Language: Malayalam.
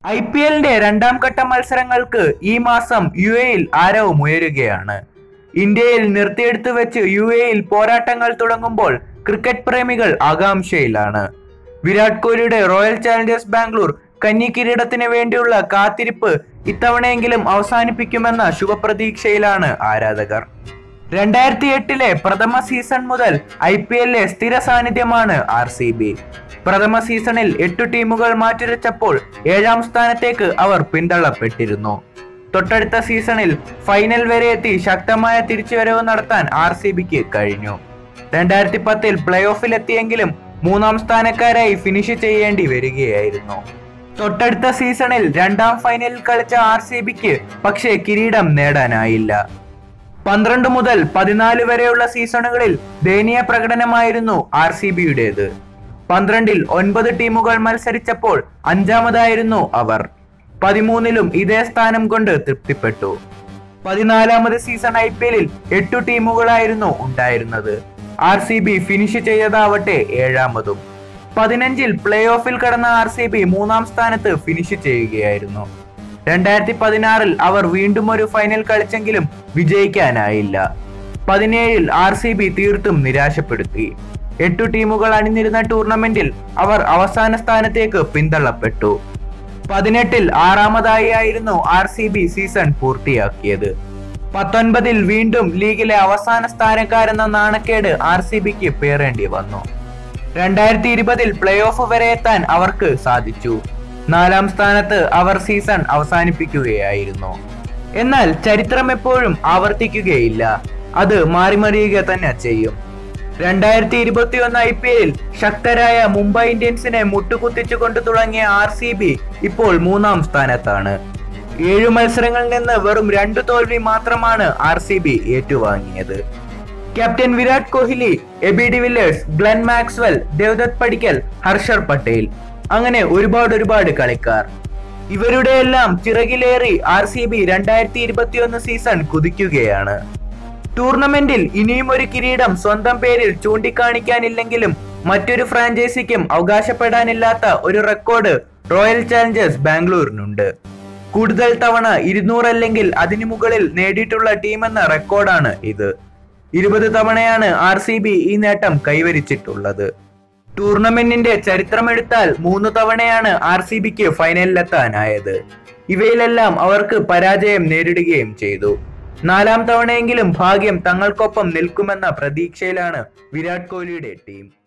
ഐ പി എല്ലിന്റെ രണ്ടാം ഘട്ട മത്സരങ്ങൾക്ക് ഈ മാസം യു എയിൽ ആരവം ഉയരുകയാണ് ഇന്ത്യയിൽ നിർത്തിയെടുത്ത് വെച്ച് യു എയിൽ പോരാട്ടങ്ങൾ തുടങ്ങുമ്പോൾ ക്രിക്കറ്റ് പ്രേമികൾ ആകാംക്ഷയിലാണ് വിരാട് കോഹ്ലിയുടെ റോയൽ ചാലഞ്ചേഴ്സ് ബാംഗ്ലൂർ കന്നി കിരീടത്തിന് വേണ്ടിയുള്ള കാത്തിരിപ്പ് ഇത്തവണയെങ്കിലും അവസാനിപ്പിക്കുമെന്ന ശുഭപ്രതീക്ഷയിലാണ് ആരാധകർ രണ്ടായിരത്തി എട്ടിലെ പ്രഥമ സീസൺ മുതൽ ഐ പി എല്ലിലെ സ്ഥിര സാന്നിധ്യമാണ് ആർ സി ബി പ്രഥമ സീസണിൽ എട്ടു ടീമുകൾ മാറ്റുരച്ചപ്പോൾ ഏഴാം സ്ഥാനത്തേക്ക് അവർ പിന്തള്ളപ്പെട്ടിരുന്നു തൊട്ടടുത്ത സീസണിൽ ഫൈനൽ വരെ എത്തി ശക്തമായ തിരിച്ചുവരവ് നടത്താൻ ആർ സി ബിക്ക് കഴിഞ്ഞു രണ്ടായിരത്തി പത്തിൽ പ്ലേ ഓഫിലെത്തിയെങ്കിലും മൂന്നാം സ്ഥാനക്കാരായി ഫിനിഷ് ചെയ്യേണ്ടി വരികയായിരുന്നു തൊട്ടടുത്ത സീസണിൽ രണ്ടാം ഫൈനലിൽ കളിച്ച ആർ സി ബിക്ക് പക്ഷേ കിരീടം നേടാനായില്ല പന്ത്രണ്ട് മുതൽ പതിനാല് വരെയുള്ള സീസണുകളിൽ ദയനീയ പ്രകടനമായിരുന്നു ആർ സി ബിയുടേത് പന്ത്രണ്ടിൽ ഒൻപത് ടീമുകൾ മത്സരിച്ചപ്പോൾ അഞ്ചാമതായിരുന്നു അവർ പതിമൂന്നിലും ഇതേ സ്ഥാനം കൊണ്ട് തൃപ്തിപ്പെട്ടു പതിനാലാമത് സീസൺ ഐ പി എല്ലിൽ എട്ടു ടീമുകളായിരുന്നു ഉണ്ടായിരുന്നത് ആർ സി ബി ഫിനിഷ് ചെയ്തതാവട്ടെ ഏഴാമതും പതിനഞ്ചിൽ പ്ലേ ഓഫിൽ കടന്ന ആർ സി ബി മൂന്നാം സ്ഥാനത്ത് ഫിനിഷ് ചെയ്യുകയായിരുന്നു രണ്ടായിരത്തി പതിനാറിൽ അവർ വീണ്ടും ഒരു ഫൈനൽ കളിച്ചെങ്കിലും വിജയിക്കാനായില്ല പതിനേഴിൽ ആർ സി ബി തീർത്തും നിരാശപ്പെടുത്തി എട്ടു ടീമുകൾ അണിനിരുന്ന ടൂർണമെന്റിൽ അവർ അവസാന സ്ഥാനത്തേക്ക് പിന്തള്ളപ്പെട്ടു പതിനെട്ടിൽ ആറാമതായി ആയിരുന്നു ആർ സി ബി സീസൺ പൂർത്തിയാക്കിയത് പത്തൊൻപതിൽ വീണ്ടും ലീഗിലെ അവസാന സ്ഥാനക്കാരെന്ന നാണക്കേട് ആർ സി ബിക്ക് പേറേണ്ടി വന്നു രണ്ടായിരത്തി ഇരുപതിൽ പ്ലേ ഓഫ് വരെ എത്താൻ അവർക്ക് സാധിച്ചു നാലാം സ്ഥാനത്ത് അവർ സീസൺ അവസാനിപ്പിക്കുകയായിരുന്നു എന്നാൽ ചരിത്രം എപ്പോഴും ആവർത്തിക്കുകയില്ല അത് മാറിമറിയുക തന്നെ ചെയ്യും രണ്ടായിരത്തി ഇരുപത്തി ഒന്ന് ഐ പി എല്ലിൽ ശക്തരായ മുംബൈ ഇന്ത്യൻസിനെ മുട്ടുകുത്തിച്ചുകൊണ്ട് തുടങ്ങിയ ആർ സി ബി ഇപ്പോൾ മൂന്നാം സ്ഥാനത്താണ് ഏഴു മത്സരങ്ങളിൽ നിന്ന് വെറും രണ്ടു തോൽവി മാത്രമാണ് ആർ സി ബി ഏറ്റുവാങ്ങിയത് captain Virat Kohli AB de Villiers Glenn Maxwell Devdutt Padikkal Harshal Patel അങ്ങനെ ഒരുപാട് ഒരുപാട് കളിക്കാർ ഇവരുടെ എല്ലാം ചിറകിലേറി ആർ സി ബി രണ്ടായിരത്തി ഇരുപത്തിയൊന്ന് സീസൺ കുതിക്കുകയാണ് ടൂർണമെന്റിൽ ഇനിയും ഒരു കിരീടം സ്വന്തം പേരിൽ ചൂണ്ടിക്കാണിക്കാനില്ലെങ്കിലും മറ്റൊരു ഫ്രാഞ്ചൈസിക്കും അവകാശപ്പെടാനില്ലാത്ത ഒരു റെക്കോർഡ് റോയൽ ചാലഞ്ചേഴ്സ് ബാംഗ്ലൂരിനുണ്ട് കൂടുതൽ തവണ ഇരുന്നൂറല്ലെങ്കിൽ അതിനു മുകളിൽ നേടിയിട്ടുള്ള ടീമെന്ന റെക്കോർഡാണ് ഇത് ഇരുപത് തവണയാണ് ആർ സി ബി ഈ നേട്ടം കൈവരിച്ചിട്ടുള്ളത് ടൂർണമെന്റിന്റെ ചരിത്രമെടുത്താൽ മൂന്ന് തവണയാണ് ആർ സി ബിക്ക് ഫൈനലിലെത്താനായത് ഇവയിലെല്ലാം അവർക്ക് പരാജയം നേരിടുകയും ചെയ്തു നാലാം തവണയെങ്കിലും ഭാഗ്യം തങ്ങൾക്കൊപ്പം നിൽക്കുമെന്ന പ്രതീക്ഷയിലാണ് വിരാട് കോഹ്ലിയുടെ ടീം